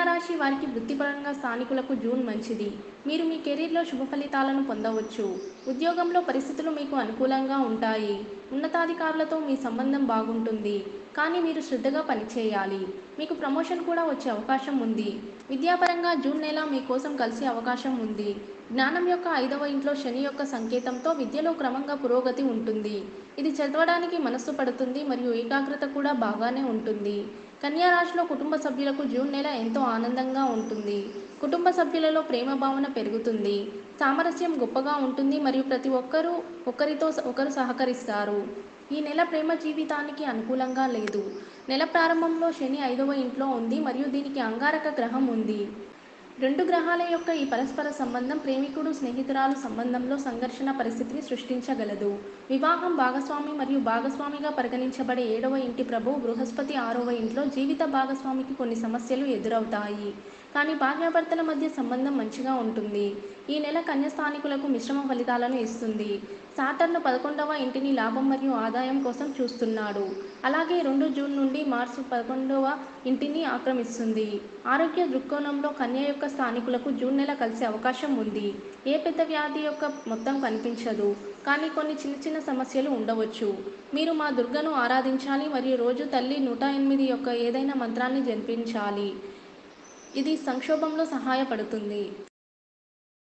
కన్యారాశి వారికి వృత్తిపరంగా స్థానికులకు జూన్ మంచిది మీరు మీ కెరీర్లో శుభ ఫలితాలను పొందవచ్చు ఉద్యోగంలో పరిస్థితులు మీకు అనుకూలంగా ఉంటాయి ఉన్నతాధికారులతో మీ సంబంధం బాగుంటుంది కానీ మీరు శ్రద్ధగా పనిచేయాలి మీకు ప్రమోషన్ కూడా వచ్చే అవకాశం ఉంది విద్యాపరంగా జూన్ నెల మీకోసం కలిసే అవకాశం ఉంది జ్ఞానం యొక్క ఐదవ ఇంట్లో శని యొక్క సంకేతంతో విద్యలో క్రమంగా పురోగతి ఉంటుంది ఇది చదవడానికి మనస్సు పడుతుంది మరియు ఏకాగ్రత కూడా బాగానే ఉంటుంది కన్యా రాశిలో కుటుంబ సభ్యులకు జూన్ నెల ఎంతో ఆనందంగా ఉంటుంది కుటుంబ సభ్యులలో ప్రేమ భావన పెరుగుతుంది సామరస్యం గొప్పగా ఉంటుంది మరియు ప్రతి ఒక్కరూ ఒకరితో ఒకరు సహకరిస్తారు ఈ నెల ప్రేమ జీవితానికి అనుకూలంగా లేదు నెల ప్రారంభంలో శని ఐదవ ఇంట్లో ఉంది మరియు దీనికి అంగారక గ్రహం ఉంది రెండు గ్రహాల యొక్క ఈ పరస్పర సంబంధం ప్రేమికుడు స్నేహితురాలు సంబంధంలో సంఘర్షణ పరిస్థితిని సృష్టించగలదు వివాహం భాగస్వామి మరియు భాగస్వామిగా పరిగణించబడే ఏడవ ఇంటి ప్రభు బృహస్పతి ఆరవ ఇంట్లో జీవిత భాగస్వామికి కొన్ని సమస్యలు ఎదురవుతాయి కానీ భార్యాభర్తల మధ్య సంబంధం మంచిగా ఉంటుంది ఈ నెల కన్యస్థానికులకు మిశ్రమ ఫలితాలను ఇస్తుంది సాటర్న్ పదకొండవ ఇంటిని లాభం మరియు ఆదాయం కోసం చూస్తున్నాడు అలాగే రెండు జూన్ నుండి మార్చి పదకొండవ ఇంటిని ఆక్రమిస్తుంది ఆరోగ్య దృక్కోణంలో కన్య యొక్క స్థానికులకు జూన్ నెల కలిసే అవకాశం ఉంది ఏ పెద్ద వ్యాధి యొక్క మొత్తం కనిపించదు కానీ కొన్ని చిన్న చిన్న సమస్యలు ఉండవచ్చు మీరు మా దుర్గను ఆరాధించాలి మరియు రోజు తల్లి నూట ఎనిమిది యొక్క ఏదైనా మంత్రాన్ని జపించాలి ఇది సంక్షోభంలో సహాయపడుతుంది